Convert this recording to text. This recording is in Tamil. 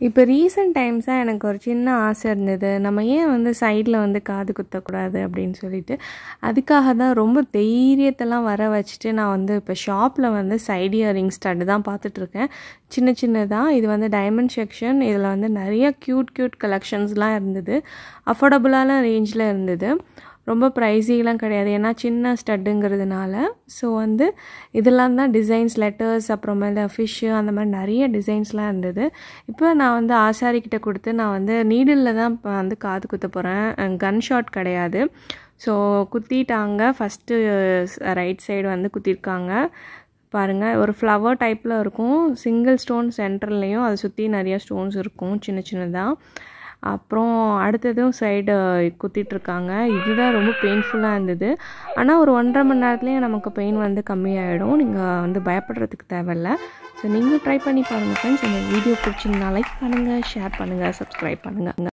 இப்போ ரீசெண்ட் டைம்ஸாக எனக்கு ஒரு சின்ன ஆசை இருந்தது நம்ம ஏன் வந்து சைடில் வந்து காது குத்தக்கூடாது அப்படின்னு சொல்லிட்டு அதுக்காக தான் ரொம்ப தைரியத்தெல்லாம் வர வச்சுட்டு நான் வந்து இப்போ ஷாப்பில் வந்து சைடு இயரிங் ஸ்டட்டு தான் பார்த்துட்ருக்கேன் சின்ன சின்னதாக இது வந்து டைமண்ட் செக்ஷன் இதில் வந்து நிறைய க்யூட் க்யூட் கலெக்ஷன்ஸ்லாம் இருந்தது அஃபோர்டபுளான ரேஞ்சில் இருந்தது ரொம்ப ப்ரைஸிலாம் கிடையாது ஏன்னா சின்ன ஸ்டட்டுங்கிறதுனால ஸோ வந்து இதெல்லாம் தான் டிசைன்ஸ் லெட்டர்ஸ் அப்புறமேல ஃபிஷ்ஷு அந்த மாதிரி நிறைய டிசைன்ஸ்லாம் இருந்தது இப்போ நான் வந்து ஆசாரிக்கிட்ட கொடுத்து நான் வந்து நீடிலில் தான் இப்போ வந்து காது குத்த போகிறேன் கன் ஷாட் கிடையாது ஸோ குத்திட்டாங்க ஃபஸ்ட்டு ரைட் சைடு வந்து குத்திருக்காங்க பாருங்கள் ஒரு ஃப்ளவர் டைப்பில் இருக்கும் சிங்கிள் ஸ்டோன் சென்டர்லேயும் அதை சுற்றி நிறைய ஸ்டோன்ஸ் இருக்கும் சின்ன சின்னதாக அப்புறம் அடுத்ததும் சைடு குத்திட்ருக்காங்க இதுதான் ரொம்ப பெயின்ஃபுல்லாக இருந்தது ஆனால் ஒரு ஒன்றரை மணி நேரத்துலேயே நமக்கு பெயின் வந்து கம்மியாயிடும் நீங்கள் வந்து பயப்படுறதுக்கு தேவையில்ல ஸோ நீங்களும் ட்ரை பண்ணி பாருங்கள் ஃப்ரெண்ட்ஸ் இந்த வீடியோ பிடிச்சிருந்தா லைக் பண்ணுங்கள் ஷேர் பண்ணுங்கள் சப்ஸ்கிரைப் பண்ணுங்கள்